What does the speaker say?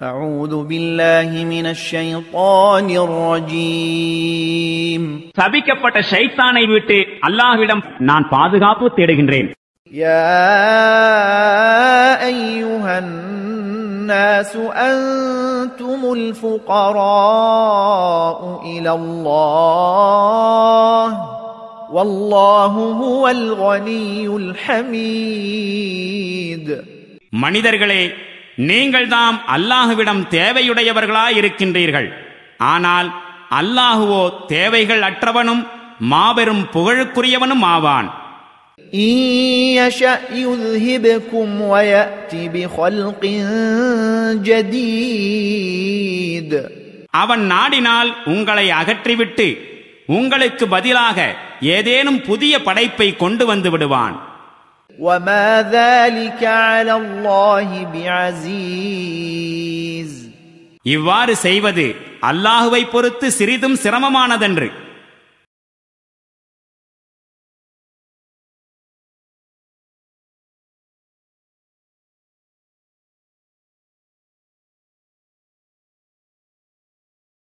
أعوذ بالله من الشيطان الرجيم சபிக்கப்பட்ட ஷைத்தானை விட்டு அல்லாஹ்விடம் நான் பாதுகாப்பு தேடுகின்றேன் يا أيها الناس أنتم الفقراء إلى الله والله هو الغني الحميد மனிதர்களே நீங்கள்தாம் அல்லாஹுவிடம் தேவையுடையவர்களாயிருக்கின்றீர்கள் ஆனால் அல்லாஹுவோ தேவைகள் அற்றவனும் மாபெரும் புகழுக்குரியவனும் ஆவான் إن يشأ يذهبكم ويأت بخلق جديد அவன் நாடினால் உங்களை அகற்றிவிட்டு உங்களுக்கு பதிலாக ஏதேனும் புதிய படைப்பை கொண்டு வந்து விடுவான் وما ذلك على الله بعزيز இவ்வாறு செய்வது அல்லாஹுவை பொறுத்து சிறிதும் சிரமமானதன்று